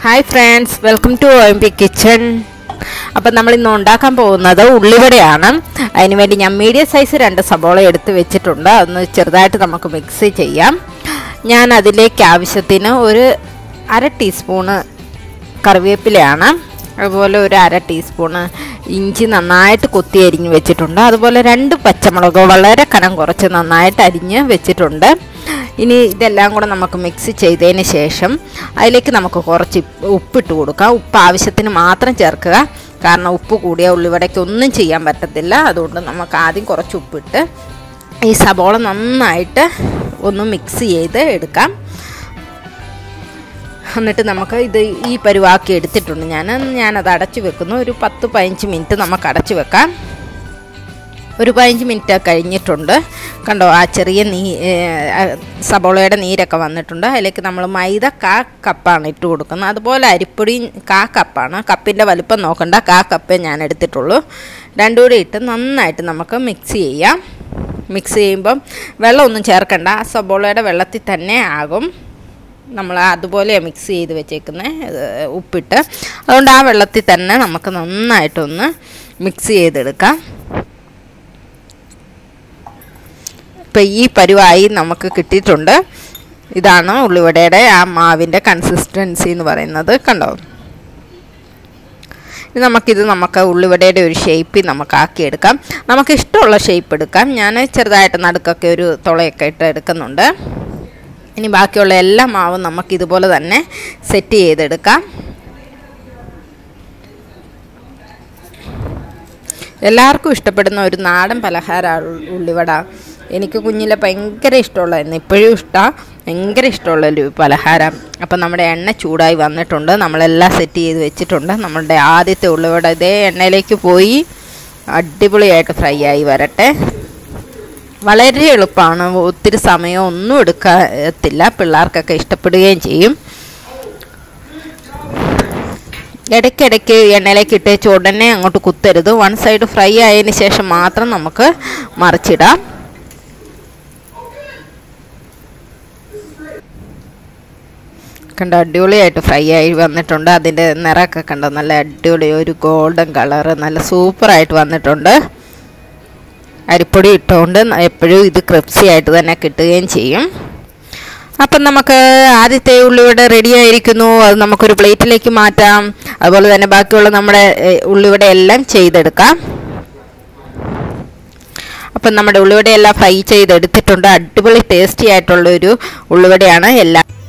hi friends welcome to O M P kitchen അപ്പം നമ്മൾ ഇന്ന് ഉണ്ടാക്കാൻ പോകുന്നത് ഉള്ളിവടയാണ് അതിന് വേണ്ടി ഞാൻ മീഡിയം സൈസ് രണ്ട് സബോള എടുത്ത് വെച്ചിട്ടുണ്ട് അതൊന്ന് ചെറുതായിട്ട് നമുക്ക് മിക്സ് ചെയ്യാം ഞാൻ അതിലേക്ക് ആവശ്യത്തിന് ഒരു അര ടീസ്പൂണ് കറിവേപ്പിലയാണ് അതുപോലെ ഒരു അര ടീസ്പൂണ് ഇഞ്ചി നന്നായിട്ട് കൊത്തി അരിഞ്ഞ് വെച്ചിട്ടുണ്ട് അതുപോലെ രണ്ട് പച്ചമുളക് വളരെ കനം കുറച്ച് നന്നായിട്ട് അരിഞ്ഞ് വെച്ചിട്ടുണ്ട് ഇനി ഇതെല്ലാം കൂടെ നമുക്ക് മിക്സ് ചെയ്തതിന് ശേഷം അതിലേക്ക് നമുക്ക് കുറച്ച് ഉപ്പിട്ട് കൊടുക്കാം ഉപ്പ് ആവശ്യത്തിന് മാത്രം ചേർക്കുക കാരണം ഉപ്പ് കൂടിയ ഉള്ളിവടയ്ക്ക് ഒന്നും ചെയ്യാൻ പറ്റത്തില്ല അതുകൊണ്ട് നമുക്ക് ആദ്യം കുറച്ച് ഉപ്പിട്ട് ഈ സബോള നന്നായിട്ട് ഒന്ന് മിക്സ് ചെയ്ത് എടുക്കാം എന്നിട്ട് നമുക്ക് ഇത് ഈ പരുവാക്കി എടുത്തിട്ടുണ്ട് ഞാൻ ഞാനത് അടച്ചു വെക്കുന്നു ഒരു പത്ത് പതിനഞ്ച് മിനിറ്റ് നമുക്ക് അടച്ചു വെക്കാം ഒരു പതിനഞ്ച് മിനിറ്റ് കഴിഞ്ഞിട്ടുണ്ട് കണ്ടോ ആ ചെറിയ നീ സബോളയുടെ നീരൊക്കെ വന്നിട്ടുണ്ട് അതിലേക്ക് നമ്മൾ മൈദ കാ കപ്പാണ് ഇട്ട് കൊടുക്കുന്നത് അതുപോലെ അരിപ്പൊടി കാ കപ്പാണ് കപ്പിൻ്റെ വലുപ്പം നോക്കണ്ട കാ കപ്പേ ഞാൻ എടുത്തിട്ടുള്ളൂ രണ്ടും കൂടി ഇട്ട് നന്നായിട്ട് നമുക്ക് മിക്സ് ചെയ്യാം മിക്സ് ചെയ്യുമ്പം വെള്ളമൊന്നും ചേർക്കണ്ട ആ സബോളയുടെ വെള്ളത്തിൽ തന്നെ ആകും നമ്മൾ അതുപോലെ മിക്സ് ചെയ്ത് വെച്ചേക്കുന്ന ഉപ്പിട്ട് അതുകൊണ്ട് ആ വെള്ളത്തിൽ തന്നെ നമുക്ക് നന്നായിട്ടൊന്ന് മിക്സ് ചെയ്തെടുക്കാം ഇപ്പം ഈ പരുവായി നമുക്ക് കിട്ടിയിട്ടുണ്ട് ഇതാണ് ഉള്ളിവടയുടെ ആ മാവിൻ്റെ കൺസിസ്റ്റൻസി എന്ന് പറയുന്നത് കണ്ടോ ഇനി നമുക്കിത് നമുക്ക് ഉള്ളിവടയുടെ ഒരു ഷേപ്പിൽ നമുക്ക് ആക്കിയെടുക്കാം നമുക്ക് ഇഷ്ടമുള്ള ഷേപ്പ് എടുക്കാം ഞാൻ ചെറുതായിട്ട് നടുക്കൊക്കെ ഒരു തുളയൊക്കെ ഇട്ട് എടുക്കുന്നുണ്ട് ഇനി ബാക്കിയുള്ള എല്ലാ മാവും നമുക്ക് ഇതുപോലെ തന്നെ സെറ്റ് ചെയ്തെടുക്കാം എല്ലാവർക്കും ഇഷ്ടപ്പെടുന്ന ഒരു നാടൻ പലഹാരമാണ് ഉള്ളിവട എനിക്ക് കുഞ്ഞിലെ ഭയങ്കര ഇഷ്ടമുള്ളതായിരുന്നു ഇപ്പോഴും ഇഷ്ടമാണ് ഭയങ്കര ഇഷ്ടമുള്ള ഒരു പലഹാരം അപ്പം നമ്മുടെ എണ്ണ ചൂടായി വന്നിട്ടുണ്ട് നമ്മളെല്ലാം സെറ്റ് ചെയ്ത് വെച്ചിട്ടുണ്ട് നമ്മളുടെ ആദ്യത്തെ ഉള്ളിവട ഇതേ എണ്ണയിലേക്ക് പോയി അടിപൊളിയായിട്ട് ഫ്രൈ ആയി വരട്ടെ വളരെ എളുപ്പമാണ് ഒത്തിരി സമയം ഒന്നും എടുക്കത്തില്ല പിള്ളേർക്കൊക്കെ ഇഷ്ടപ്പെടുകയും ചെയ്യും ഇടയ്ക്കിടയ്ക്ക് എണ്ണയിലേക്ക് ഇട്ടേച്ച് ഉടനെ അങ്ങോട്ട് കുത്തരുത് വൺ സൈഡ് ഫ്രൈ ആയതിന് ശേഷം മാത്രം നമുക്ക് മറിച്ചിടാം കണ്ടോ അടിപൊളിയായിട്ട് ഫ്രൈ ആയി വന്നിട്ടുണ്ട് അതിൻ്റെ നിറമൊക്കെ കണ്ടോ നല്ല അടിപൊളി ഒരു ഗോൾഡൻ കളറ് നല്ല സൂപ്പറായിട്ട് വന്നിട്ടുണ്ട് അരിപ്പൊടി ഇട്ടുകൊണ്ട് എപ്പോഴും ഇത് ക്രിപ്സി ആയിട്ട് തന്നെ കിട്ടുകയും ചെയ്യും അപ്പം നമുക്ക് ആദ്യത്തെ ഉള്ളിവട റെഡി ആയിരിക്കുന്നു അത് നമുക്കൊരു പ്ലേറ്റിലേക്ക് മാറ്റാം അതുപോലെ തന്നെ ബാക്കിയുള്ള നമ്മുടെ ഉള്ളിവട എല്ലാം ചെയ്തെടുക്കാം അപ്പം നമ്മുടെ ഉള്ളിവടയെല്ലാം ഫ്രൈ ചെയ്തെടുത്തിട്ടുണ്ട് അടിപൊളി ടേസ്റ്റി ആയിട്ടുള്ളൊരു ഉള്ളിവടയാണ് എല്ലാം